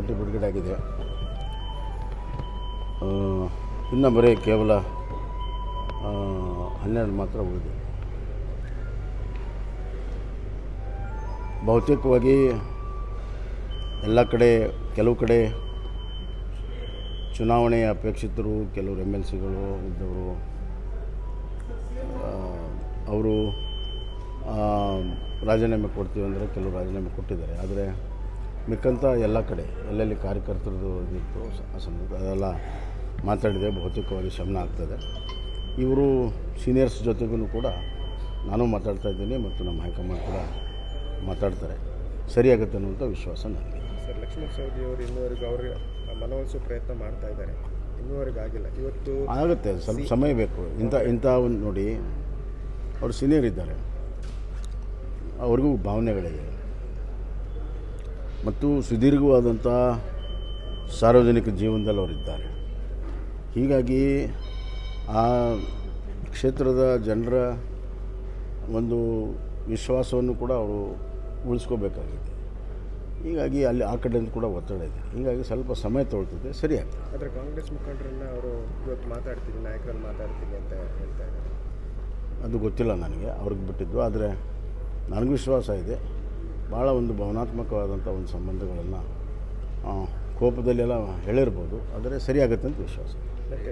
ವೇಳಾಪಟ್ಟಿ ಬಿಡುಗಡೆ ಆಗಿದೆ ಆ, ಇನ್ನು ಬರೀ ಕೇವಲ ಆ, ಹನ್ನೆರಡು ಮಾತ್ರ ಉಳಿದಿದೆ ಬಹುತೇಕವಾಗಿ ಎಲ್ಲ ಕಡೆ ಕೆಲವು ಕಡೆ ಚುನಾವಣೆ ಅಪೇಕ್ಷಿತರು ಕೆಲವರು ಎಮ್ ಎಲ್ ಸಿಗಳು ಇದ್ದವರು ಅವರು ರಾಜೀನಾಮೆ ಕೊಡ್ತೀವಿ ಅಂದರೆ ಕೆಲವು ರಾಜೀನಾಮೆ ಕೊಟ್ಟಿದ್ದಾರೆ ಆದರೆ ಮಿಕ್ಕಂತ ಎಲ್ಲ ಕಡೆ ಎಲ್ಲೆಲ್ಲಿ ಕಾರ್ಯಕರ್ತರದ್ದು ಇದಿತ್ತು ಸ- ಅಸಂಬದ್ಧ ಅದೆಲ್ಲ ಮಾತಾಡಿದೆ ಬಹುತೇಕವಾಗಿ ಶಮನ ಆಗ್ತದೆ ಇವರು ಸೀನಿಯರ್ಸ್ ಜೊತೆಗೂ ಕೂಡ ನಾನು ಮಾತಾಡ್ತಾ ಇದ್ದೀನಿ ಮತ್ತು ನಮ್ಮ ಹೈಕಮಾಂಡ್ ಕೂಡ ಮಾತಾಡ್ತಾರೆ ಸರಿಯಾಗುತ್ತೆ ಅನ್ನುವಂಥ ವಿಶ್ವಾಸ ನನಗೆ ಸರ್ ಲಕ್ಷ್ಮಣ ಸವದಿ ಅವರು ಇನ್ನೂವರೆಗೂ ಅವ್ರಿಗೆ ಮನವೊಲಿಸೋ ಪ್ರಯತ್ನ ಮಾಡ್ತಾ ಇದ್ದಾರೆ ಇನ್ನೂವರೆಗೂ ಆಗಿಲ್ಲ ಇವತ್ತು ಆಗುತ್ತೆ ಸ್ವಲ್ಪ ಸಮಯ ಬೇಕು ಇಂಥ ಇಂಥ ಒಂದು ನೋಡಿ ಅವರು ಸೀನಿಯರ್ ಇದ್ದಾರೆ ಅವ್ರಿಗೂ ಭಾವನೆಗಳಿವೆ ಮತ್ತು ಸುದೀರ್ಘವಾದಂಥ ಸಾರ್ವಜನಿಕ ಜೀವನದಲ್ಲಿ ಅವರಿದ್ದಾರೆ ಹೀಗಾಗಿ ಆ ಕ್ಷೇತ್ರದ ಜನರ ಒಂದು ವಿಶ್ವಾಸವನ್ನು ಕೂಡ ಅವರು ಉಳಿಸ್ಕೋಬೇಕಾಗಿದೆ ಹೀಗಾಗಿ ಅಲ್ಲಿ ಆ ಕಡೆಯಿಂದ ಕೂಡ ಒತ್ತಡ ಇದೆ ಹೀಗಾಗಿ ಸ್ವಲ್ಪ ಸಮಯ ತೊಗೊಳ್ತದೆ ಸರಿ ಆಗ್ತದೆ ಆದರೆ ಕಾಂಗ್ರೆಸ್ ಮುಖಂಡರನ್ನ ಅವರು ಇವತ್ತು ಮಾತಾಡ್ತೀನಿ ನಾಯಕರಲ್ಲಿ ಮಾತಾಡ್ತೀನಿ ಅಂತ ಹೇಳ್ತಾ ಇದ್ದಾರೆ ಅದು ಗೊತ್ತಿಲ್ಲ ನನಗೆ ಅವ್ರಿಗೆ ಬಿಟ್ಟಿದ್ದು ಆದರೆ ನನಗೂ ವಿಶ್ವಾಸ ಇದೆ ಭಾಳ ಒಂದು ಭಾವನಾತ್ಮಕವಾದಂಥ ಒಂದು ಸಂಬಂಧಗಳನ್ನು ಕೋಪದಲ್ಲೆಲ್ಲ ಹೇಳಿರ್ಬೋದು ಆದರೆ ಸರಿಯಾಗುತ್ತೆ ಅಂತ ವಿಶ್ವಾಸ